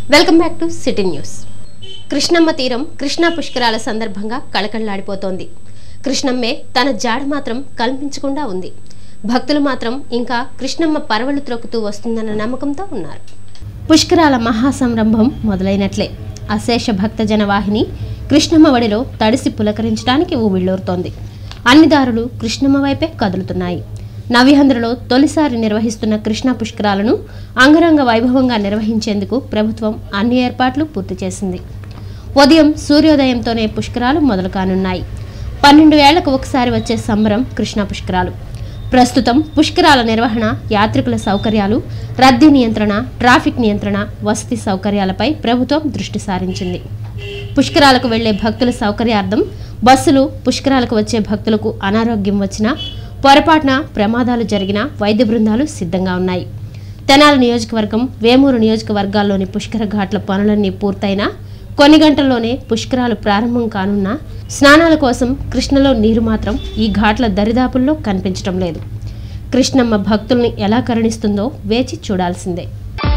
Welcome back to city news Krishnamma తీరం కృష్ణా పుష్కరాల సందర్భంగా కళకళలాడిపోతోంది కృష్ణమ్మే తన జాడ మాత్రం కల్పించకుండా ఉంది భక్తులు మాత్రం ఇంకా కృష్ణమ్మ పరవళ్లు త్రొక్కుతూ వస్తుందన్న నమ్మకంతో ఉన్నారు పుష్కరాల మహాసంరంభం మొదలైనట్లే అశేష భక్త జనవాహిని కృష్ణమ్మ వడిలో తడిసి పులకరించడానికి ఊవిళ్ళూరుతోంది అన్ని దారులు కృష్ణమ్మ వైపే కదులుతున్నాయి నవ్యాంధ్రలో తొలిసారి నిర్వహిస్తున్న కృష్ణా పుష్కరాలను అంగరంగ వైభవంగా నిర్వహించేందుకు ప్రభుత్వం అన్ని ఏర్పాట్లు పూర్తి చేసింది ఉదయం సూర్యోదయంతోనే పుష్కరాలు మొదలు కానున్నాయి పన్నెండు ఏళ్లకు ఒకసారి వచ్చే సంబరం కృష్ణా పుష్కరాలు ప్రస్తుతం పుష్కరాల నిర్వహణ యాత్రికుల సౌకర్యాలు రద్దీ నియంత్రణ ట్రాఫిక్ నియంత్రణ వసతి సౌకర్యాలపై ప్రభుత్వం దృష్టి సారించింది పుష్కరాలకు వెళ్లే భక్తుల సౌకర్యార్థం బస్సులు పుష్కరాలకు వచ్చే భక్తులకు అనారోగ్యం వచ్చినా పొరపాటున ప్రమాదాలు జరిగిన వైద్య బృందాలు సిద్ధంగా ఉన్నాయి తెనాలి నియోజకవర్గం వేమూరు నియోజకవర్గాల్లోని పుష్కర ఘాట్ల పనులన్నీ పూర్తయినా కొన్ని గంటల్లోనే పుష్కరాలు ప్రారంభం కానున్నా స్నానాల కోసం కృష్ణలో నీరు మాత్రం ఈ ఘాట్ల దరిదాపుల్లో కనిపించడం లేదు కృష్ణమ్మ భక్తుల్ని ఎలా కరుణిస్తుందో వేచి చూడాల్సిందే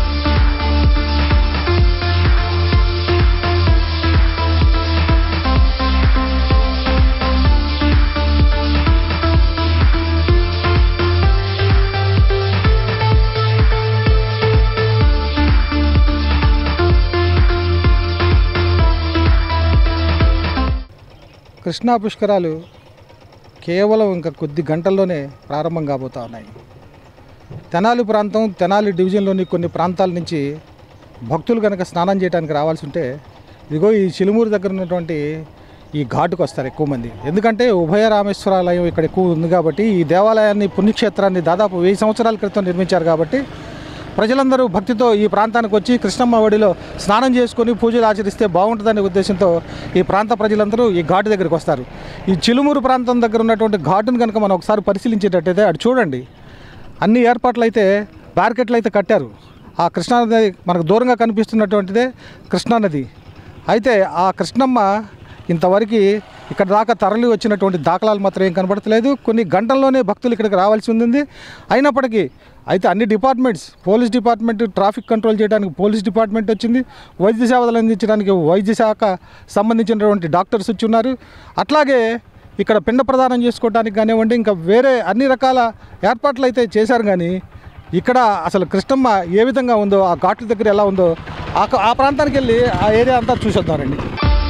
కృష్ణా పుష్కరాలు కేవలం ఇంకా కొద్ది గంటల్లోనే ప్రారంభం కాబోతా ఉన్నాయి తెనాలి ప్రాంతం తెనాలి డివిజన్లోని కొన్ని ప్రాంతాల నుంచి భక్తులు కనుక స్నానం చేయడానికి రావాల్సి ఉంటే ఇదిగో ఈ చిలుమూరు దగ్గర ఉన్నటువంటి ఈ ఘాటుకు వస్తారు ఎక్కువ మంది ఎందుకంటే ఉభయ రామేశ్వరాలయం ఇక్కడ ఎక్కువ ఉంది కాబట్టి ఈ దేవాలయాన్ని పుణ్యక్షేత్రాన్ని దాదాపు వెయ్యి సంవత్సరాల క్రితం నిర్మించారు కాబట్టి ప్రజలందరూ భక్తితో ఈ ప్రాంతానికి వచ్చి కృష్ణమ్మ ఒడిలో స్నానం చేసుకొని పూజలు ఆచరిస్తే బాగుంటుందనే ఉద్దేశంతో ఈ ప్రాంత ప్రజలందరూ ఈ ఘాటు దగ్గరికి వస్తారు ఈ చిలుమూరు ప్రాంతం దగ్గర ఉన్నటువంటి ఘాటును కనుక మనం ఒకసారి పరిశీలించేటట్టయితే అటు చూడండి అన్ని ఏర్పాట్లు అయితే బ్యారికెట్లు అయితే కట్టారు ఆ కృష్ణానది మనకు దూరంగా కనిపిస్తున్నటువంటిదే కృష్ణానది అయితే ఆ కృష్ణమ్మ ఇంతవరకు ఇక్కడ దాకా తరలి వచ్చినటువంటి దాఖలాలు మాత్రం ఏం కనబడతలేదు కొన్ని గంటల్లోనే భక్తులు ఇక్కడికి రావాల్సి ఉంది అయినప్పటికీ అయితే అన్ని departments police department traffic control చేయడానికి పోలీస్ డిపార్ట్మెంట్ వచ్చింది వైద్య సేవలు అందించడానికి వైద్య శాఖ సంబంధించినటువంటి డాక్టర్స్ వచ్చి ఉన్నారు అట్లాగే ఇక్కడ పిండ ప్రదానం చేసుకోవడానికి కానివ్వండి ఇంకా వేరే అన్ని రకాల ఏర్పాట్లు అయితే చేశారు కానీ ఇక్కడ అసలు కృష్ణమ్మ ఏ విధంగా ఉందో ఆ ఘాట్ల దగ్గర ఎలా ఉందో ఆ ఆ ప్రాంతానికి వెళ్ళి ఆ ఏరియా అంతా చూసొద్దామండి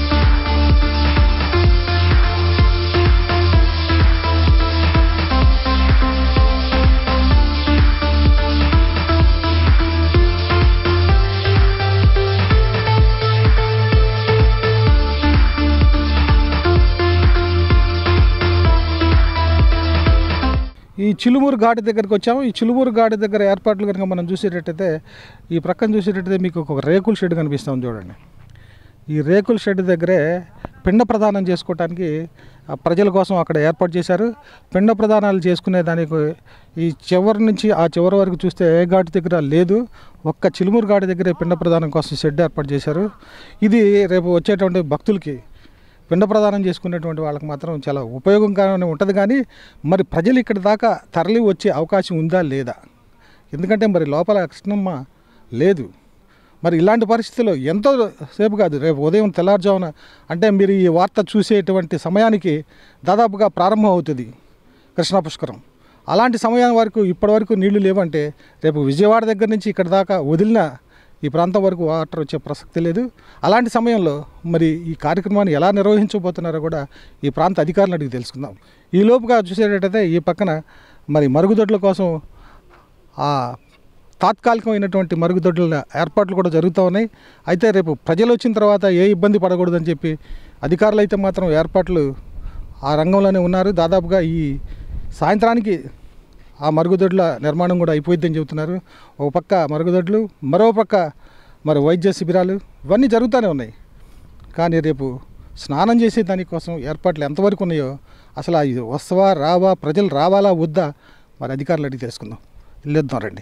ఈ చిలుమూరు ఘాటు దగ్గరికి వచ్చాము ఈ చిలుమూరు ఘాటు దగ్గర ఏర్పాట్లు కనుక మనం చూసేటట్టయితే ఈ ప్రక్కన చూసేటట్టయితే మీకు ఒక రేకుల షెడ్ కనిపిస్తుంది చూడండి ఈ రేకుల షెడ్ దగ్గరే పిండ ప్రదానం చేసుకోవటానికి ఆ ప్రజల కోసం అక్కడ ఏర్పాటు చేశారు పిండ ప్రదానాలు చేసుకునే దానికి ఈ చివరి నుంచి ఆ చివరి వరకు చూస్తే ఏ ఘాటు దగ్గర లేదు ఒక్క చిలుమూరు ఘాటు దగ్గరే పిండ ప్రదానం కోసం షెడ్ ఏర్పాటు చేశారు ఇది రేపు వచ్చేటువంటి భక్తులకి పిండ ప్రదానం చేసుకునేటువంటి వాళ్ళకి మాత్రం చాలా ఉపయోగంగానే ఉంటుంది కానీ మరి ప్రజలు ఇక్కడ దాకా తరలి వచ్చే అవకాశం ఉందా లేదా ఎందుకంటే మరి లోపల కృష్ణమ్మ లేదు మరి ఇలాంటి పరిస్థితుల్లో ఎంతో సేపు కాదు రేపు ఉదయం తెల్లారుజామున అంటే మీరు ఈ వార్త చూసేటువంటి సమయానికి దాదాపుగా ప్రారంభం అవుతుంది కృష్ణా పుష్కరం అలాంటి సమయం వరకు ఇప్పటి వరకు నీళ్లు లేవంటే రేపు విజయవాడ దగ్గర నుంచి ఇక్కడ దాకా వదిలిన ఈ ప్రాంతం వరకు వాటర్ వచ్చే ప్రసక్తి లేదు అలాంటి సమయంలో మరి ఈ కార్యక్రమాన్ని ఎలా నిర్వహించబోతున్నారో కూడా ఈ ప్రాంత అధికారులను అడిగి తెలుసుకుందాం ఈ లోపుగా చూసేటట్టయితే ఈ పక్కన మరి మరుగుదొడ్ల కోసం ఆ తాత్కాలికమైనటువంటి మరుగుదొడ్ల ఏర్పాట్లు కూడా జరుగుతూ ఉన్నాయి అయితే రేపు ప్రజలు వచ్చిన తర్వాత ఏ ఇబ్బంది పడకూడదని చెప్పి అధికారులు అయితే మాత్రం ఏర్పాట్లు ఆ రంగంలోనే ఉన్నారు దాదాపుగా ఈ సాయంత్రానికి ఆ మరుగుదొడ్ల నిర్మాణం కూడా అయిపోయిద్దని చెబుతున్నారు ఒక పక్క మరుగుదొడ్లు మరో పక్క మరి వైద్య శిబిరాలు ఇవన్నీ జరుగుతూనే ఉన్నాయి కానీ రేపు స్నానం చేసే దానికోసం ఏర్పాట్లు ఎంతవరకు ఉన్నాయో అసలు ఇది వస్తావా రావా ప్రజలు రావాలా వద్దా మరి అధికారులు అడిగి తెలుసుకుందాం వెళ్ళొద్దాం రండి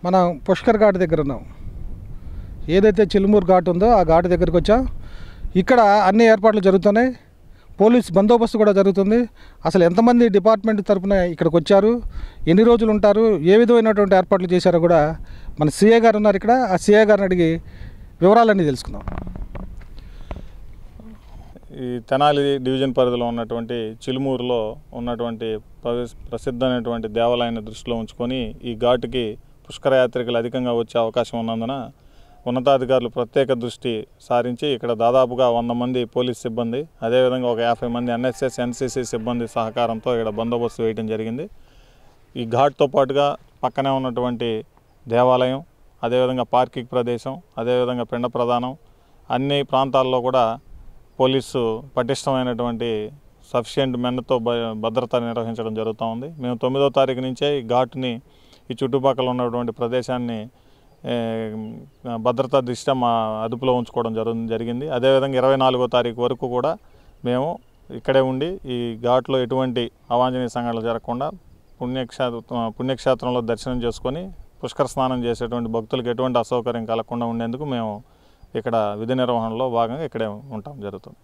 మనం పుష్కర్ ఘాట్ దగ్గర ఉన్నాం ఏదైతే చిలుమూరు ఘాట్ ఉందో ఆ ఘాట్ దగ్గరికి వచ్చాం ఇక్కడ అన్ని ఏర్పాట్లు జరుగుతున్నాయి పోలీస్ బందోబస్తు కూడా జరుగుతుంది అసలు ఎంతమంది డిపార్ట్మెంట్ తరపున ఇక్కడికి వచ్చారు ఎన్ని రోజులు ఉంటారు ఏ విధమైనటువంటి ఏర్పాట్లు చేశారో కూడా మన సీఏ గారు ఉన్నారు ఇక్కడ ఆ సీఏ గారిని అడిగి వివరాలన్నీ తెలుసుకుందాం ఈ తెనాలి డివిజన్ పరిధిలో ఉన్నటువంటి చిలుమూరులో ఉన్నటువంటి ప్రవేశ- ప్రసిద్ధమైనటువంటి దేవాలయాన్ని దృష్టిలో ఉంచుకొని ఈ ఘాటుకి పుష్కర యాత్రికులు అధికంగా వచ్చే అవకాశం ఉన్నందున ఉన్నతాధికారులు ప్రత్యేక దృష్టి సారించి ఇక్కడ దాదాపుగా వంద మంది పోలీస్ సిబ్బంది అదేవిధంగా ఒక యాభై మంది ఎన్ఎస్ఎస్ ఎన్సీసీ సిబ్బంది సహకారంతో ఇక్కడ బందోబస్తు వేయడం జరిగింది ఈ ఘాట్తో పాటుగా పక్కనే ఉన్నటువంటి దేవాలయం అదేవిధంగా పార్కింగ్ ప్రదేశం అదేవిధంగా పిండ ప్రదానం అన్ని ప్రాంతాల్లో కూడా పోలీసు పటిష్టమైనటువంటి సఫిషియెంట్ మెన్తో భద్రత నిర్వహించడం జరుగుతూ ఉంది మేము తొమ్మిదో తారీఖు నుంచే ఈ ఘాట్ని ఈ చుట్టుపక్కల ఉన్నటువంటి ప్రదేశాన్ని ఏ, భద్రతా దృష్ట్యా మా అదుపులో ఉంచుకోవడం జరు జరిగింది అదేవిధంగా ఇరవై నాలుగో తారీఖు వరకు కూడా మేము ఇక్కడే ఉండి ఈ ఘాట్లో ఎటువంటి అవాంఛనీయ సంఘటనలు జరగకుండా పుణ్యక్షేత్ర పుణ్యక్షేత్రంలో దర్శనం చేసుకొని పుష్కర స్నానం చేసేటువంటి భక్తులకు ఎటువంటి అసౌకర్యం కలగకుండా ఉండేందుకు మేము ఇక్కడ విధి నిర్వహణలో భాగంగా ఇక్కడే ఉంటాం జరుగుతుంది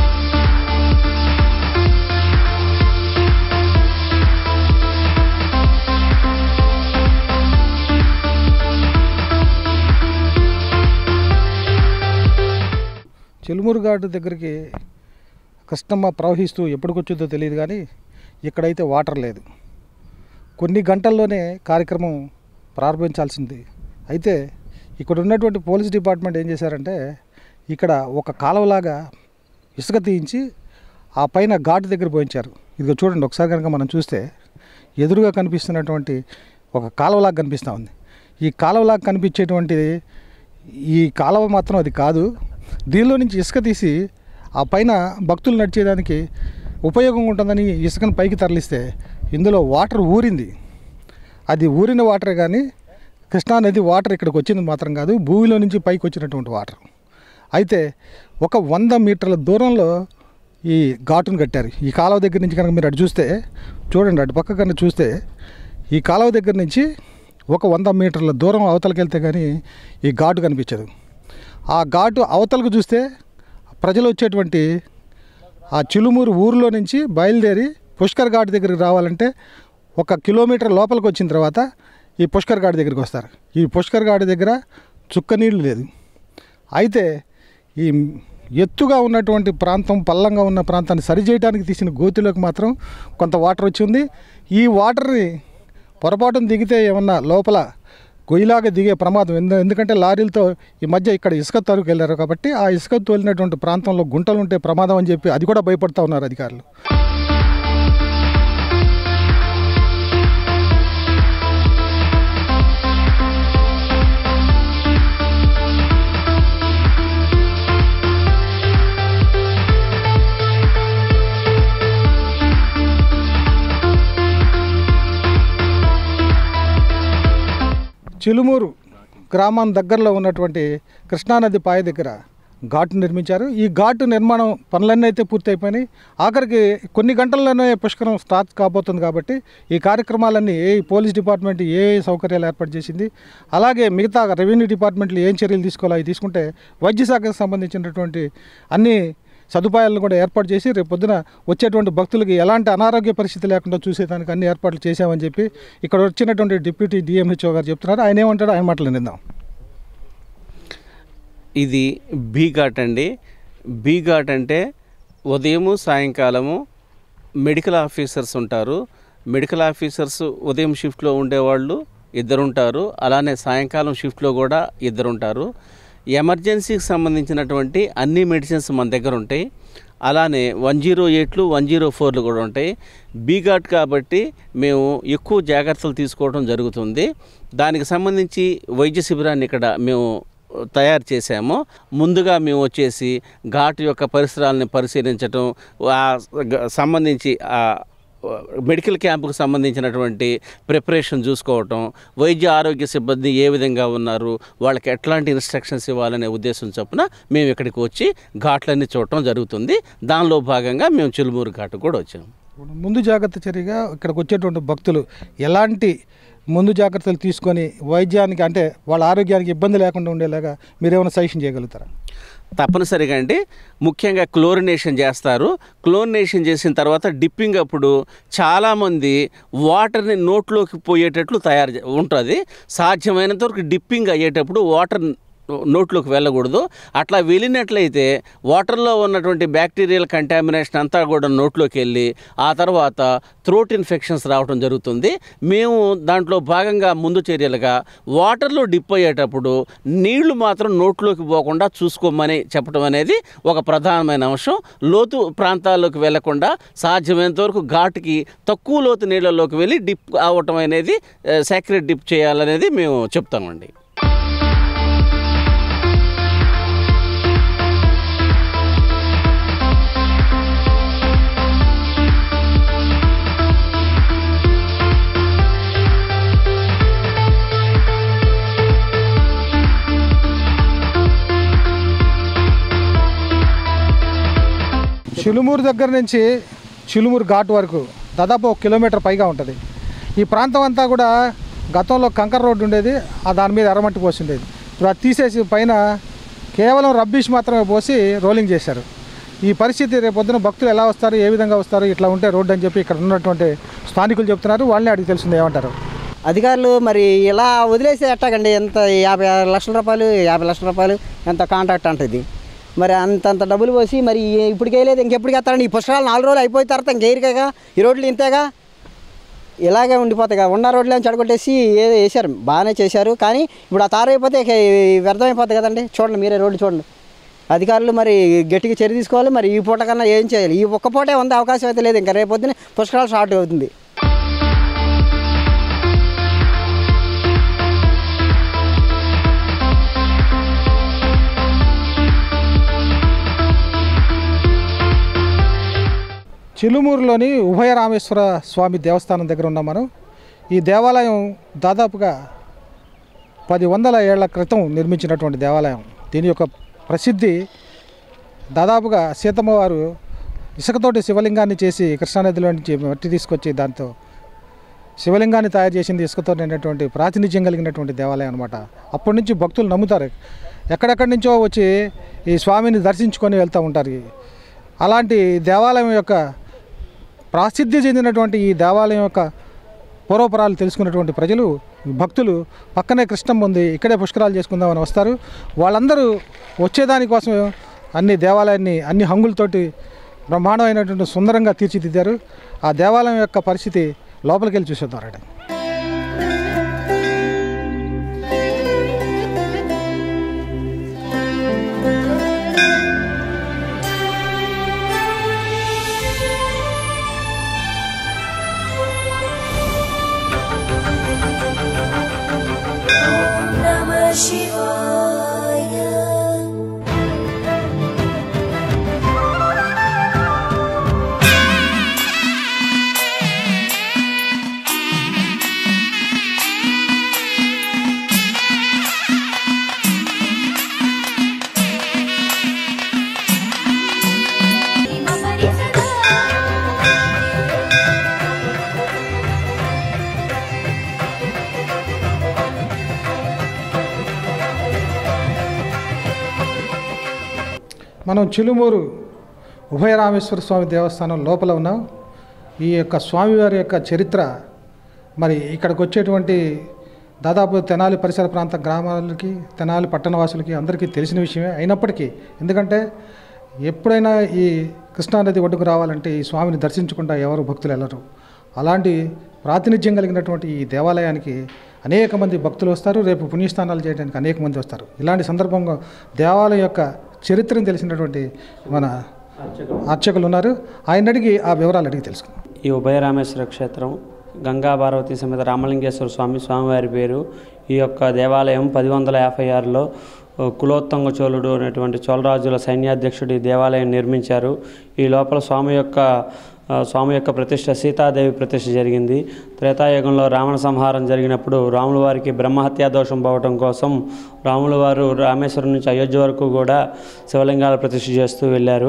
చెలుమూరు ఘాటు దగ్గరికి కృష్ణమ్మ ప్రవహిస్తూ ఎప్పటికొచ్చిందో తెలియదు కానీ ఇక్కడైతే వాటర్ లేదు కొన్ని గంటల్లోనే కార్యక్రమం ప్రారంభించాల్సింది అయితే ఇక్కడ ఉన్నటువంటి పోలీస్ డిపార్ట్మెంట్ ఏం చేశారంటే ఇక్కడ ఒక కాలువలాగా ఇసుక తీయించి ఆ పైన ఘాటు దగ్గర పోయించారు ఇదిగో చూడండి ఒకసారి కనుక మనం చూస్తే ఎదురుగా కనిపిస్తున్నటువంటి ఒక కాలువలాగా కనిపిస్తూ ఉంది ఈ కాలువలాగా కనిపించేటువంటిది ఈ కాలువ మాత్రం అది కాదు దీనిలో నుంచి ఇసుక తీసి ఆ పైన భక్తులు నడిచేదానికి ఉపయోగం ఉంటుందని ఇసుకను పైకి తరలిస్తే ఇందులో వాటర్ ఊరింది అది ఊరిన వాటరే కానీ కృష్ణా నది వాటర్ ఇక్కడికి వచ్చింది మాత్రం కాదు భూమిలో నుంచి పైకి వచ్చినటువంటి వాటర్ అయితే ఒక వంద మీటర్ల దూరంలో ఈ ఘాటును కట్టారు ఈ కాలువ దగ్గర నుంచి కనుక మీరు అటు చూస్తే చూడండి అటు పక్క కనుక చూస్తే ఈ కాలువ దగ్గర నుంచి ఒక వంద మీటర్ల దూరం అవతలకి వెళ్తే కానీ ఈ ఘాటు కనిపించదు ఆ ఘాటు అవతలకు చూస్తే ప్రజలు వచ్చేటువంటి ఆ చిలుమూరు ఊరిలో నుంచి బయలుదేరి పుష్కర్ ఘాట్ దగ్గరికి రావాలంటే ఒక కిలోమీటర్ లోపలికి వచ్చిన తర్వాత ఈ పుష్కర్ ఘాట్ దగ్గరికి వస్తారు ఈ పుష్కర్ ఘాట్ దగ్గర చుక్క నీళ్ళు లేదు అయితే ఈ ఎత్తుగా ఉన్నటువంటి ప్రాంతం పల్లంగా ఉన్న ప్రాంతాన్ని సరిచేయడానికి తీసిన గోతిలోకి మాత్రం కొంత వాటర్ వచ్చి ఉంది ఈ వాటర్ని పొరపాటున దిగితే ఏమన్నా లోపల గొయ్యిలాగా దిగే ప్రమాదం ఎందు ఎందుకంటే లారీలతో ఈ మధ్య ఇక్కడ ఇసుక తరుకు వెళ్ళారు కాబట్టి ఆ ఇసుక తోలినటువంటి ప్రాంతంలో గుంటలు ఉంటే ప్రమాదం అని చెప్పి అది కూడా భయపడతా ఉన్నారు అధికారులు చిలుమూరు గ్రామం దగ్గరలో ఉన్నటువంటి కృష్ణానది పాయ దగ్గర ఘాటు నిర్మించారు ఈ ఘాటు నిర్మాణం పనులన్నీ అయితే పూర్తయిపోయినాయి ఆఖరికి కొన్ని గంటల్లోనే పుష్కరం స్టార్ట్ కాబోతుంది కాబట్టి ఈ కార్యక్రమాలన్నీ ఏ పోలీస్ డిపార్ట్మెంట్ ఏ ఏ సౌకర్యాలు ఏర్పాటు చేసింది అలాగే మిగతా రెవెన్యూ డిపార్ట్మెంట్లు ఏం చర్యలు తీసుకోవాలో అవి తీసుకుంటే వైద్య శాఖకు సంబంధించినటువంటి అన్ని సదుపాయాలను కూడా ఏర్పాటు చేసి రేపు పొద్దున వచ్చేటువంటి భక్తులకి ఎలాంటి అనారోగ్య పరిస్థితి లేకుండా చూసేదానికి అన్ని ఏర్పాట్లు చేశామని చెప్పి ఇక్కడ వచ్చినటువంటి డిప్యూటీ డిఎంహెచ్ఓ గారు చెప్తున్నారు ఆయన ఏమంటాడో ఆయన మాటలు నిందాం ఇది బీ ఘాట్ అండి బీ ఘాట్ అంటే ఉదయము సాయంకాలము మెడికల్ ఆఫీసర్స్ ఉంటారు మెడికల్ ఆఫీసర్స్ ఉదయం షిఫ్ట్లో ఉండేవాళ్ళు ఇద్దరు ఉంటారు అలానే సాయంకాలం షిఫ్ట్లో కూడా ఇద్దరు ఉంటారు ఎమర్జెన్సీకి సంబంధించినటువంటి అన్ని మెడిసిన్స్ మన దగ్గర ఉంటాయి అలానే వన్ జీరో ఎయిట్లు వన్ జీరో ఫోర్లు కూడా ఉంటాయి బీ ఘాట్ కాబట్టి మేము ఎక్కువ జాగ్రత్తలు తీసుకోవడం జరుగుతుంది దానికి సంబంధించి వైద్య శిబిరాన్ని ఇక్కడ మేము తయారు చేశాము ముందుగా మేము వచ్చేసి ఘాట్ యొక్క పరిసరాలని పరిశీలించటం ఆ గ- సంబంధించి ఆ మెడికల్ క్యాంపుకు సంబంధించినటువంటి ప్రిపరేషన్ చూసుకోవటం వైద్య ఆరోగ్య సిబ్బంది ఏ విధంగా ఉన్నారు వాళ్ళకి ఎట్లాంటి ఇన్స్ట్రక్షన్స్ ఇవ్వాలనే ఉద్దేశం చొప్పున మేము ఇక్కడికి వచ్చి ఘాట్లన్నీ చూడటం జరుగుతుంది దానిలో భాగంగా మేము చిలుమూరు ఘాట్ కూడా వచ్చాము ముందు జాగ్రత్త చర్యగా ఇక్కడికి వచ్చేటువంటి భక్తులు ఎలాంటి ముందు జాగ్రత్తలు తీసుకొని వైద్యానికి అంటే వాళ్ళ ఆరోగ్యానికి ఇబ్బంది లేకుండా ఉండేలాగా మీరేమైనా సజెషన్ చేయగలుగుతారా తప్పనిసరిగా అండి ముఖ్యంగా క్లోరినేషన్ చేస్తారు క్లోరినేషన్ చేసిన తర్వాత డిప్పింగ్ అప్పుడు చాలామంది వాటర్ని నోట్లోకి పోయేటట్లు తయారు చే- ఉంటుంది సాధ్యమైనంత వరకు డిప్పింగ్ అయ్యేటప్పుడు వాటర్ నోట్లోకి వెళ్ళకూడదు అట్లా వెళ్ళినట్లయితే వాటర్లో ఉన్నటువంటి బ్యాక్టీరియల్ కంటామినేషన్ అంతా కూడా నోట్లోకి వెళ్ళి ఆ తర్వాత థ్రోట్ ఇన్ఫెక్షన్స్ రావడం జరుగుతుంది మేము దాంట్లో భాగంగా ముందు చర్యలుగా వాటర్లో డిప్ అయ్యేటప్పుడు నీళ్లు మాత్రం నోట్లోకి పోకుండా చూసుకోమని చెప్పడం అనేది ఒక ప్రధానమైన అంశం లోతు ప్రాంతాల్లోకి వెళ్లకుండా సాధ్యమైనంత వరకు ఘాటుకి తక్కువ లోతు నీళ్ళలోకి వెళ్ళి డిప్ అవ్వటం అనేది సాక్రెట్ డిప్ చేయాలనేది మేము చెప్తామండి చిలుమూరు దగ్గర నుంచి చిలుమూరు ఘాట్ వరకు దాదాపు ఒక కిలోమీటర్ పైగా ఉంటుంది ఈ ప్రాంతం అంతా కూడా గతంలో కంకర రోడ్డు ఉండేది ఆ దాని మీద ఎర్రమట్టి పోసి ఉండేది ఇప్పుడు అది తీసేసి పైన కేవలం రబ్బీష్ మాత్రమే పోసి రోలింగ్ చేశారు ఈ పరిస్థితి రేపు పొద్దున భక్తులు ఎలా వస్తారు ఏ విధంగా వస్తారు ఇట్లా ఉంటే రోడ్డు అని చెప్పి ఇక్కడ ఉన్నటువంటి స్థానికులు చెప్తున్నారు వాళ్ళని అడిగి తెలిసింది ఏమంటారు అధికారులు మరి ఇలా వదిలేసి ఎట్టాగండి ఎంత యాభై ఆరు లక్షల రూపాయలు యాభై లక్షల రూపాయలు ఎంత కాంట్రాక్ట్ అంటది మరి అంతంత డబ్బులు పోసి మరి ఇప్పటికే లేదు ఇంకెప్పటికి ఎత్తారండి ఈ పుష్కరాలు నాలుగు రోజులు అయిపోయిన తర్వాత ఇంకేరికేగా ఈ రోడ్లు ఇంతేగా ఇలాగే ఉండిపోతాయి కదా ఉన్న రోడ్లు చెడగొట్టేసి ఏదో వేశారు బాగానే చేశారు కానీ ఇప్పుడు ఆ తారు అయిపోతే ఇక వ్యర్థమైపోతుంది కదండి చూడండి మీరే రోడ్డు చూడండి అధికారులు మరి గట్టిగా చర్య తీసుకోవాలి మరి ఈ పూట కన్నా ఏం చేయాలి ఈ ఒక్క పూటే ఉంది అవకాశం అయితే లేదు ఇంకా రేపు పొద్దున పుష్కరాలు స్టార్ట్ అవుతుంది చిలుమూరులోని ఉభయ రామేశ్వర స్వామి దేవస్థానం దగ్గర ఉన్నాం మనం ఈ దేవాలయం దాదాపుగా పది వందల ఏళ్ల క్రితం నిర్మించినటువంటి దేవాలయం దీని యొక్క ప్రసిద్ధి దాదాపుగా సీతమ్మ వారు ఇసుకతోటి శివలింగాన్ని చేసి కృష్ణానదిలో నుంచి మట్టి తీసుకొచ్చి దాంతో శివలింగాన్ని తయారు చేసింది ఇసుకతో నిండినటువంటి ప్రాతినిధ్యం కలిగినటువంటి దేవాలయం అనమాట అప్పటి నుంచి భక్తులు నమ్ముతారు ఎక్కడెక్కడి నుంచో వచ్చి ఈ స్వామిని దర్శించుకొని వెళ్తూ ఉంటారు అలాంటి దేవాలయం యొక్క ప్రసిద్ధి చెందినటువంటి ఈ దేవాలయం యొక్క పూర్వపురాలు తెలుసుకున్నటువంటి ప్రజలు భక్తులు పక్కనే కృష్ణం ఉంది ఇక్కడే పుష్కరాలు చేసుకుందామని వస్తారు వాళ్ళందరూ వచ్చేదానికోసం అన్ని దేవాలయాన్ని అన్ని హంగులతోటి బ్రహ్మాండమైనటువంటి సుందరంగా తీర్చిదిద్దారు ఆ దేవాలయం యొక్క పరిస్థితి లోపలికి వెళ్ళి చూసేద్దాం Namah Shivaya. మనం చిలుమూరు ఉభయ రామేశ్వర స్వామి దేవస్థానం లోపల ఉన్నాం ఈ యొక్క స్వామివారి యొక్క చరిత్ర మరి ఇక్కడికి వచ్చేటువంటి దాదాపు తెనాలి పరిసర ప్రాంత గ్రామాలకి తెనాలి పట్టణవాసులకి అందరికీ తెలిసిన విషయమే అయినప్పటికీ ఎందుకంటే ఎప్పుడైనా ఈ కృష్ణానది ఒడ్డుకు రావాలంటే ఈ స్వామిని దర్శించకుండా ఎవరు భక్తులు వెళ్ళరు అలాంటి ప్రాతినిధ్యం కలిగినటువంటి ఈ దేవాలయానికి అనేక మంది భక్తులు వస్తారు రేపు పుణ్యస్థానాలు చేయడానికి అనేక మంది వస్తారు ఇలాంటి సందర్భంగా దేవాలయం యొక్క చరిత్రను తెలిసినటువంటి మన అర్చకులు ఉన్నారు ఆయన అడిగి ఆ వివరాలు అడిగి తెలుసుకుందాం ఈ ఉభయ రామేశ్వర క్షేత్రం గంగా పార్వతి సమేత రామలింగేశ్వర స్వామి స్వామివారి పేరు ఈ యొక్క దేవాలయం పది వందల యాభై ఆరులో ఆ, కులోత్తంగ చోళుడు అనేటువంటి చోళరాజుల సైన్యాధ్యక్షుడు ఈ దేవాలయం నిర్మించారు ఈ లోపల స్వామి యొక్క ఆ, స్వామి యొక్క ప్రతిష్ట సీతాదేవి ప్రతిష్ట జరిగింది త్రేతాయుగంలో రావణ సంహారం జరిగినప్పుడు రాముల వారికి బ్రహ్మహత్యా దోషం పోవటం కోసం రాముల వారు రామేశ్వరం నుంచి అయోధ్య వరకు కూడా శివలింగాల ప్రతిష్ఠ చేస్తూ వెళ్ళారు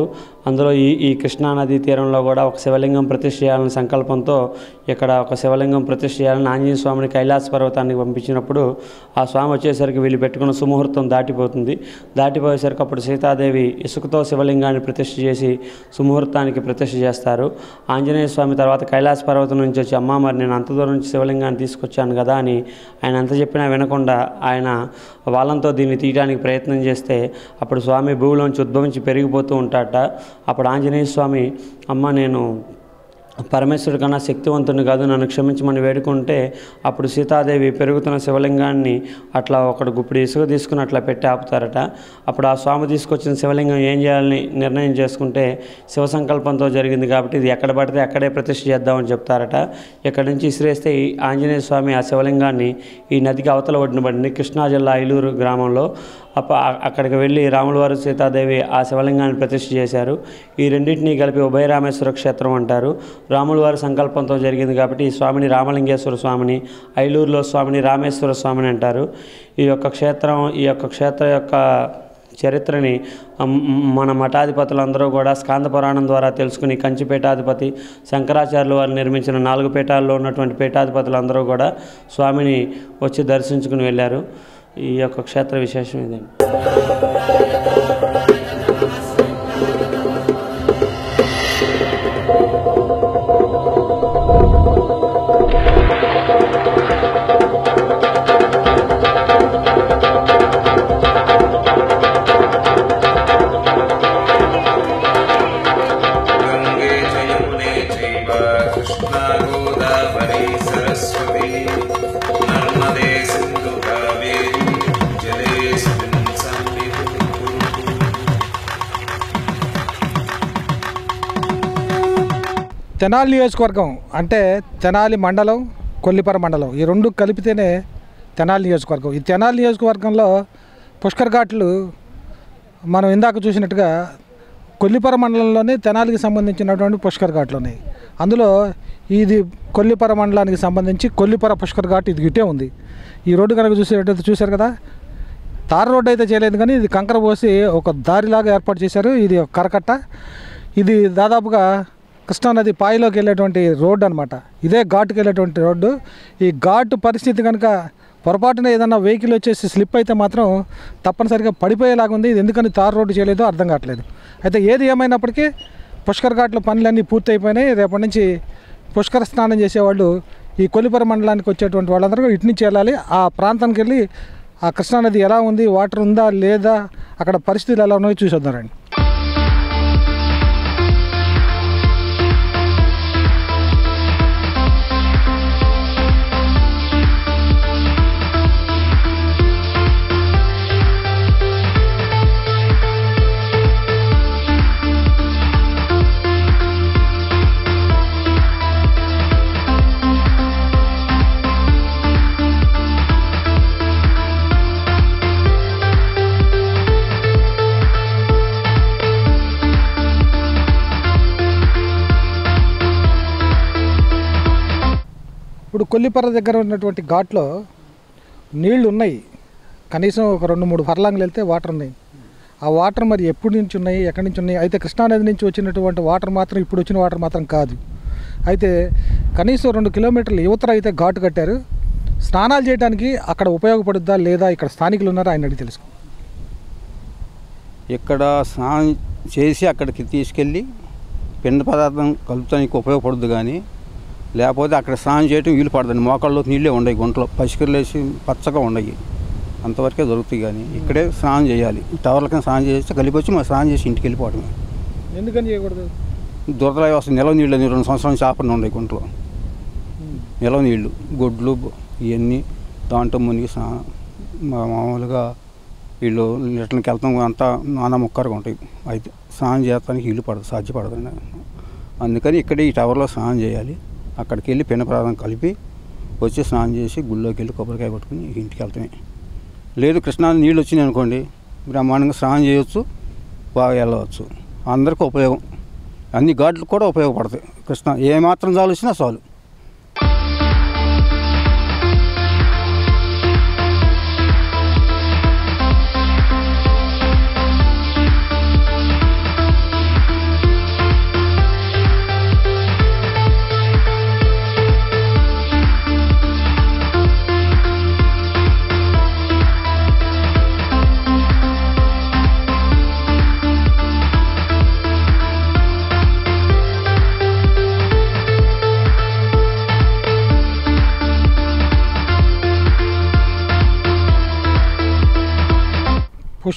అందులో ఈ ఈ కృష్ణానదీ తీరంలో కూడా ఒక శివలింగం ప్రతిష్ఠ చేయాలనే సంకల్పంతో ఇక్కడ ఒక శివలింగం ప్రతిష్ఠ చేయాలని ఆంజనేయ స్వామిని కైలాస పర్వతానికి పంపించినప్పుడు ఆ స్వామి వచ్చేసరికి వీళ్ళు పెట్టుకున్న సుముహూర్తం దాటిపోతుంది దాటిపోయేసరికి అప్పుడు సీతాదేవి ఇసుకతో శివలింగాన్ని ప్రతిష్ఠ చేసి సుముహూర్తానికి ప్రతిష్ఠ చేస్తారు ఆంజనేయ స్వామి తర్వాత కైలాస పర్వతం నుంచి వచ్చి అమ్మ మరి నేను అంత దూరం నుంచి శివలింగాన్ని తీసుకొచ్చాను కదా అని ఆయన ఎంత చెప్పినా వినకుండా ఆయన వాళ్ళంతో దీన్ని తీయడానికి ప్రయత్నం చేస్తే అప్పుడు స్వామి భూమిలోంచి ఉద్భవించి పెరిగిపోతూ ఉంటాడట అప్పుడు ఆంజనేయ స్వామి అమ్మ నేను పరమేశ్వరుడు కన్నా శక్తివంతుని కాదు నన్ను క్షమించమని వేడుకుంటే అప్పుడు సీతాదేవి పెరుగుతున్న శివలింగాన్ని అట్లా ఒకడు గుప్పుడు ఇసుక తీసుకుని అట్లా పెట్టి ఆపుతారట అప్పుడు ఆ స్వామి తీసుకొచ్చిన శివలింగం ఏం చేయాలని నిర్ణయం చేసుకుంటే శివ సంకల్పంతో జరిగింది కాబట్టి ఇది ఎక్కడ పడితే అక్కడే ప్రతిష్ఠ చేద్దామని చెప్తారట ఇక్కడి నుంచి ఇసిరేస్తే ఈ ఆంజనేయ స్వామి ఆ శివలింగాన్ని ఈ నదికి అవతల ఒడ్డున పడింది కృష్ణా జిల్లా ఐలూరు గ్రామంలో అప్ప అ- అక్కడికి వెళ్ళి రాములవారు సీతాదేవి ఆ శివలింగాన్ని ప్రతిష్ఠ చేశారు ఈ రెండింటినీ కలిపి ఉభయరామేశ్వర క్షేత్రం అంటారు రాములవారి సంకల్పంతో జరిగింది కాబట్టి ఈ స్వామిని రామలింగేశ్వర స్వామిని ఐలూరులో స్వామిని రామేశ్వర స్వామిని అంటారు ఈ యొక్క క్షేత్రం ఈ యొక్క క్షేత్రం యొక్క చరిత్రని అమ్, మన మఠాధిపతులందరూ కూడా స్కాంద పురాణం ద్వారా తెలుసుకుని కంచి పీఠాధిపతి శంకరాచార్యులు వారు నిర్మించిన నాలుగు పీఠాల్లో ఉన్నటువంటి పీఠాధిపతులందరూ కూడా స్వామిని వచ్చి దర్శించుకుని వెళ్ళారు ఈ యొక్క క్షేత్ర విశేషం ఇదండి गङ्गे च यमुने चैव कृष्णा गोदावरी सरस्वती नर्मदे सिन्धु कावेरी जलेऽस्मिन् सन्निधिं कुरु తెనాలి నియోజకవర్గం అంటే తెనాలి మండలం కొల్లిపర మండలం ఈ రెండు కలిపితేనే తెనాలి నియోజకవర్గం ఈ తెనాలి నియోజకవర్గంలో పుష్కర్ ఘాట్లు మనం ఇందాక చూసినట్టుగా కొల్లిపర మండలంలోనే తెనాలికి సంబంధించినటువంటి పుష్కర్ ఘాట్లు ఉన్నాయి అందులో ఇది కొల్లిపర మండలానికి సంబంధించి కొల్లిపర పుష్కర్ ఘాట్ ఇది ఇటే ఉంది ఈ రోడ్డు కనుక చూసేటట్టు చూశారు కదా తార్ రోడ్డు అయితే చేయలేదు కానీ ఇది కంకర పోసి ఒక దారిలాగా ఏర్పాటు చేశారు ఇది ఒక కరకట్ట ఇది దాదాపుగా కృష్ణానది పాయిలోకి వెళ్ళేటువంటి రోడ్డు అనమాట ఇదే ఘాటుకి వెళ్ళేటువంటి రోడ్డు ఈ ఘాటు పరిస్థితి కనుక పొరపాటున ఏదన్నా వెహికల్ వచ్చేసి స్లిప్ అయితే మాత్రం తప్పనిసరిగా పడిపోయేలాగా ఉంది ఇది ఎందుకని తార్ రోడ్డు చేయలేదో అర్థం కావట్లేదు అయితే ఏది ఏమైనప్పటికీ పుష్కర్ ఘాట్ల పనులన్నీ పూర్తి అయిపోయినాయి రేపటి నుంచి పుష్కర స్నానం చేసేవాళ్ళు ఈ కొలిపర మండలానికి వచ్చేటువంటి వాళ్ళందరూ ఇటు నుంచి వెళ్ళాలి ఆ ప్రాంతానికి వెళ్ళి ఆ కృష్ణానది ఎలా ఉంది వాటర్ ఉందా లేదా అక్కడ పరిస్థితులు ఎలా ఉన్నాయో చూసి వద్దారండి ఇప్పుడు కొల్లిపర దగ్గర ఉన్నటువంటి ఘాట్లో నీళ్లు ఉన్నాయి కనీసం ఒక రెండు మూడు ఫర్లాంగులు వెళ్తే వాటర్ ఉన్నాయి ఆ వాటర్ మరి ఎప్పటి నుంచి ఉన్నాయి ఎక్కడి నుంచి ఉన్నాయి అయితే కృష్ణానది నుంచి వచ్చినటువంటి వాటర్ మాత్రం ఇప్పుడు వచ్చిన వాటర్ మాత్రం కాదు అయితే కనీసం రెండు కిలోమీటర్ల యువతర అయితే ఘాటు కట్టారు స్నానాలు చేయడానికి అక్కడ ఉపయోగపడుద్దా లేదా ఇక్కడ స్థానికులు ఉన్నారా ఆయన అడిగి తెలుసుకో ఇక్కడ స్నానం చేసి అక్కడికి తీసుకెళ్ళి పిండ పదార్థం కలుపుతానికి ఉపయోగపడదు కానీ లేకపోతే అక్కడ స్నానం చేయటం వీలు పడదండి మోకాళ్ళలో నీళ్ళే ఉండయి గుంటలో పసికర్లు వేసి పచ్చగా ఉండయి అంతవరకే దొరుకుతాయి కానీ ఇక్కడే స్నానం చేయాలి టవర్లకి స్నానం చేస్తే కలిపి వచ్చి మనం స్నానం చేసి ఇంటికి వెళ్ళిపోవడమే ఎందుకని చేయకూడదు దురదలు వస్తుంది నిలవ నీళ్ళు అని రెండు సంవత్సరాల నుంచి ఆపండి ఉన్నాయి గుంటలో నిలవ నీళ్ళు గొడ్లు ఇవన్నీ దాంట్లో మునిగి స్నానం మా- మామూలుగా వీళ్ళు రిటర్న్కి వెళ్తాం అంతా నానా ముక్కరుగా ఉంటాయి అయితే స్నానం చేయడానికి ఇల్లు పడదు సాధ్యపడదండి అందుకని ఇక్కడ ఈ టవర్లో స్నానం చేయాలి అక్కడికి వెళ్ళి పిన్న పదార్థం కలిపి వచ్చి స్నానం చేసి గుళ్ళోకి వెళ్ళి కొబ్బరికాయ కొట్టుకుని ఇంటికి వెళ్తామే లేదు కృష్ణా నీళ్ళు వచ్చినాయి అనుకోండి బ్రహ్మాండంగా స్నానం చేయొచ్చు బాగా వెళ్ళవచ్చు అందరికీ ఉపయోగం అన్ని ఘాట్లు కూడా ఉపయోగపడతాయి కృష్ణ ఏమాత్రం చాలు వచ్చినా చాలు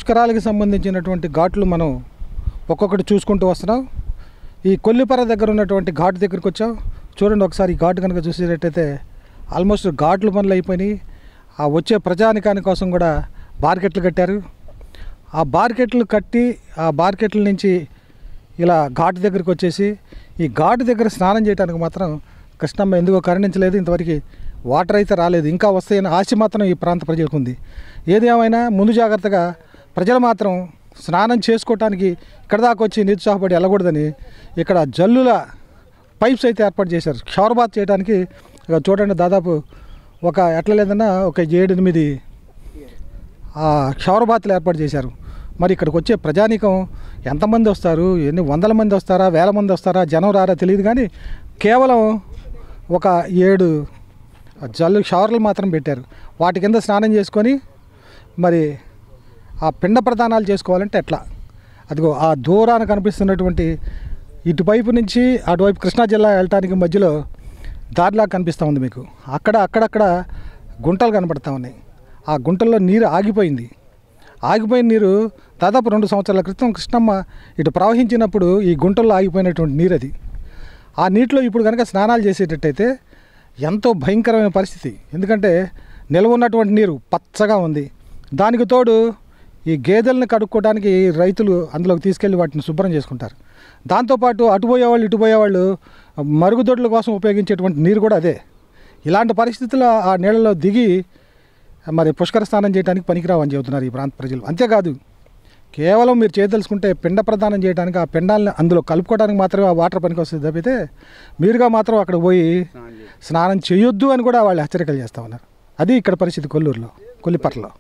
పుష్కరాలకి సంబంధించినటువంటి ఘాట్లు మనం ఒక్కొక్కటి చూసుకుంటూ వస్తున్నాం ఈ కొల్లిపర దగ్గర ఉన్నటువంటి ఘాటు దగ్గరికి వచ్చాం చూడండి ఒకసారి ఈ ఘాటు కనుక చూసేటట్టయితే ఆల్మోస్ట్ ఘాట్లు పనులు అయిపోయినాయి ఆ వచ్చే ప్రజానికాని కోసం కూడా బార్కెట్లు కట్టారు ఆ బార్కెట్లు కట్టి ఆ బార్కెట్ల నుంచి ఇలా ఘాటు దగ్గరికి వచ్చేసి ఈ ఘాటు దగ్గర స్నానం చేయడానికి మాత్రం కృష్ణమ్మ ఎందుకో కరుణించలేదు ఇంతవరకు వాటర్ అయితే రాలేదు ఇంకా వస్తాయని ఆశ మాత్రం ఈ ప్రాంత ప్రజలకు ఉంది ఏది ఏమైనా ముందు జాగ్రత్తగా ప్రజలు మాత్రం స్నానం చేసుకోవటానికి ఇక్కడ దాకా వచ్చి నిరుత్సాహపడి వెళ్ళకూడదని ఇక్కడ జల్లుల పైప్స్ అయితే ఏర్పాటు చేశారు షవర్ బాత్ చేయడానికి ఇక చూడండి దాదాపు ఒక ఎట్లా లేదన్నా ఒక ఏడు ఎనిమిది ఆ షవర్ బాత్లు ఏర్పాటు చేశారు మరి ఇక్కడికి వచ్చే ప్రజానీకం ఎంతమంది వస్తారు ఎన్ని వందల మంది వస్తారా వేల మంది వస్తారా జనం రారా తెలియదు కానీ కేవలం ఒక ఏడు జల్లు షవర్లు మాత్రం పెట్టారు వాటి కింద స్నానం చేసుకొని మరి ఆ పిండ ప్రదానాలు చేసుకోవాలంటే ఎట్లా అదిగో ఆ దూరాన కనిపిస్తున్నటువంటి ఇటువైపు నుంచి అటువైపు కృష్ణా జిల్లా వెళ్ళటానికి మధ్యలో దారిలా కనిపిస్తూ ఉంది మీకు అక్కడ అక్కడక్కడ గుంటలు కనపడతా ఉన్నాయి ఆ గుంటల్లో నీరు ఆగిపోయింది ఆగిపోయిన నీరు దాదాపు రెండు సంవత్సరాల క్రితం కృష్ణమ్మ ఇటు ప్రవహించినప్పుడు ఈ గుంటల్లో ఆగిపోయినటువంటి నీరు అది ఆ నీటిలో ఇప్పుడు కనుక స్నానాలు చేసేటట్టయితే ఎంతో భయంకరమైన పరిస్థితి ఎందుకంటే నిల్వ ఉన్నటువంటి నీరు పచ్చగా ఉంది దానికి తోడు ఈ గేదెలను కడుక్కోవడానికి రైతులు అందులోకి తీసుకెళ్ళి వాటిని శుభ్రం చేసుకుంటారు దాంతోపాటు అటు పోయేవాళ్ళు ఇటు పోయేవాళ్ళు మరుగుదొడ్ల కోసం ఉపయోగించేటువంటి నీరు కూడా అదే ఇలాంటి పరిస్థితుల్లో ఆ నీళ్ళలో దిగి మరి పుష్కర స్నానం చేయడానికి పనికిరావని చెబుతున్నారు ఈ ప్రాంత ప్రజలు అంతేకాదు కేవలం మీరు చేయదలుచుకుంటే పిండ ప్రదానం చేయడానికి ఆ పిండాలను అందులో కలుపుకోవడానికి మాత్రమే ఆ వాటర్ పనికి వస్తుంది తప్పితే మీరుగా మాత్రం అక్కడ పోయి స్నానం చేయొద్దు అని కూడా వాళ్ళు హెచ్చరికలు చేస్తూ ఉన్నారు అది ఇక్కడ పరిస్థితి కొల్లూరులో కొల్లిపట్లలో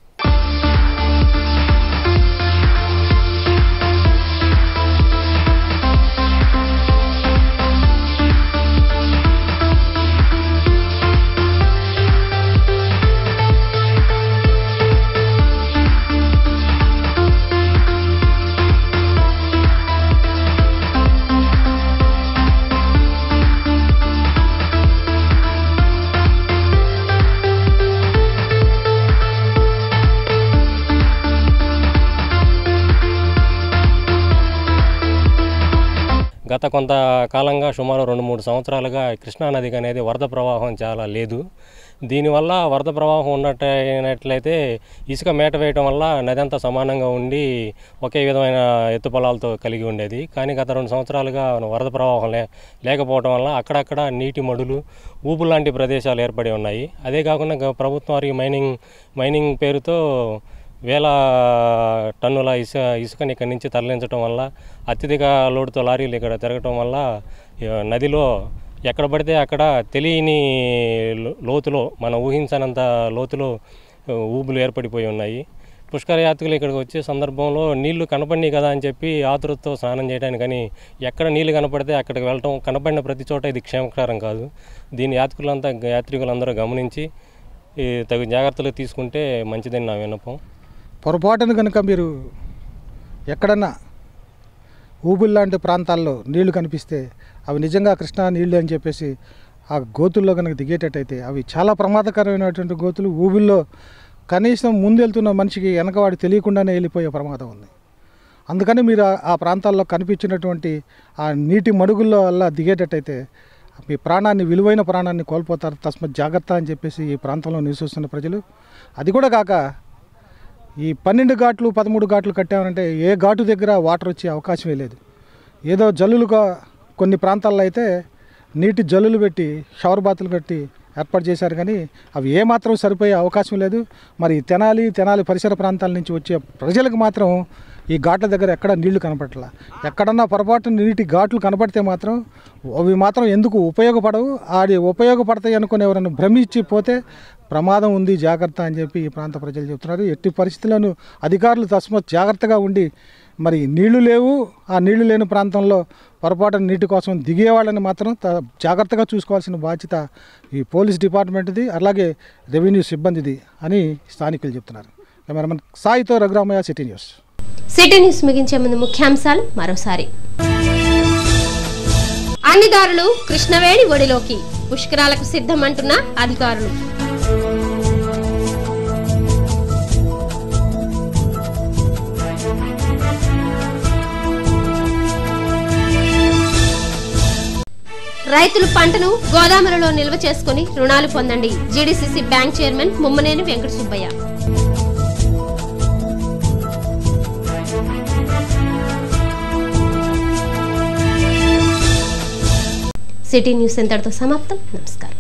గత కొంతకాలంగా సుమారు రెండు మూడు సంవత్సరాలుగా కృష్ణానదికి అనేది వరద ప్రవాహం చాలా లేదు దీనివల్ల వరద ప్రవాహం ఉన్నట్టయినట్లయితే ఇసుక మేట వేయటం వల్ల నది అంతా సమానంగా ఉండి ఒకే విధమైన ఎత్తుపొలాలతో కలిగి ఉండేది కానీ గత రెండు సంవత్సరాలుగా వరద ప్రవాహం లే లేకపోవడం వల్ల అక్కడక్కడ నీటి మడులు ఊపులు లాంటి ప్రదేశాలు ఏర్పడి ఉన్నాయి అదే కాకుండా గ- ప్రభుత్వం వారికి మైనింగ్ మైనింగ్ పేరుతో వేల టన్నుల ఇసుక ఇసుకని ఇక్కడి నుంచి తరలించడం వల్ల అత్యధిక లోడుతో లారీలు ఇక్కడ తిరగటం వల్ల ఈ నదిలో ఎక్కడ పడితే అక్కడ తెలియని లో- లోతులో మనం ఊహించనంత లోతులో ఆ, ఊబులు ఏర్పడిపోయి ఉన్నాయి పుష్కర యాత్రికులు ఇక్కడికి వచ్చే సందర్భంలో నీళ్లు కనపడినాయి కదా అని చెప్పి ఆతురతతో స్నానం చేయడానికి కానీ ఎక్కడ నీళ్లు కనపడితే అక్కడికి వెళ్ళటం కనపడిన ప్రతి చోట ఇది క్షేమకరం కాదు దీన్ని యాత్రికులంతా యాత్రికులందరూ గమనించి ఈ తగు జాగ్రత్తలు తీసుకుంటే మంచిదని నా విన్నపం పొరపాటున కనుక మీరు ఎక్కడన్నా ఊబుల్ లాంటి ప్రాంతాల్లో నీళ్లు కనిపిస్తే అవి నిజంగా కృష్ణా నీళ్లు అని చెప్పేసి ఆ గోతుల్లో కనుక దిగేటట్టయితే అవి చాలా ప్రమాదకరమైనటువంటి గోతులు ఊబుల్లో కనీసం ముందు వెళ్తున్న మనిషికి వెనకవాడు తెలియకుండానే వెళ్ళిపోయే ప్రమాదం ఉంది అందుకని మీరు ఆ- ఆ ప్రాంతాల్లో కనిపించినటువంటి ఆ నీటి మడుగుల్లో వల్ల దిగేటట్టయితే మీ ప్రాణాన్ని విలువైన ప్రాణాన్ని కోల్పోతారు తస్మత్ జాగ్రత్త అని చెప్పేసి ఈ ప్రాంతంలో నివసిస్తున్న ప్రజలు అది కూడా కాక ఈ పన్నెండు ఘాట్లు పదమూడు ఘాట్లు కట్టామంటే ఏ ఘాటు దగ్గర వాటర్ వచ్చే అవకాశమే లేదు ఏదో జల్లులుగా కొన్ని ప్రాంతాల్లో అయితే నీటి జల్లులు పెట్టి షవర్ బాతులు కట్టి ఏర్పాటు చేశారు కానీ అవి ఏమాత్రం సరిపోయే అవకాశం లేదు మరి తెనాలి తెనాలి పరిసర ప్రాంతాల నుంచి వచ్చే ప్రజలకు మాత్రం ఈ ఘాట్ల దగ్గర ఎక్కడ నీళ్లు కనపడట్లా ఎక్కడన్నా పొరపాటు నీటి ఘాట్లు కనపడితే మాత్రం అవి మాత్రం ఎందుకు ఉపయోగపడవు అది ఉపయోగపడతాయి అనుకుని ఎవరైనా భ్రమించి పోతే ప్రమాదం ఉంది జాగ్రత్త అని చెప్పి ఈ ప్రాంత ప్రజలు చెప్తున్నారు ఎట్టి పరిస్థితులను అధికారులు తస్మత్ జాగ్రత్తగా ఉండి మరి నీళ్లు లేవు ఆ నీళ్లు లేని ప్రాంతంలో పొరపాటున నీటి కోసం దిగేవాళ్ళని మాత్రం త- జాగ్రత్తగా చూసుకోవాల్సిన బాధ్యత ఈ పోలీస్ డిపార్ట్మెంట్ది అలాగే రెవెన్యూ సిబ్బందిది అని స్థానికులు చెప్తున్నారు కెమెరామెన్ సాయితో Raghuramayya city news city news ముగించే ముందు ముఖ్యాంశాలు మరోసారి అన్ని దారులు కృష్ణవేణి ఒడిలోకి పుష్కరాలకు సిద్ధమంటున్న అధికారులు రైతులు పంటను గోదాములలో నిల్వ చేసుకుని రుణాలు పొందండి GDCC bank chairman Mummaneni Venkata Subbayya city news ఎంతటితో సమాప్తం నమస్కారం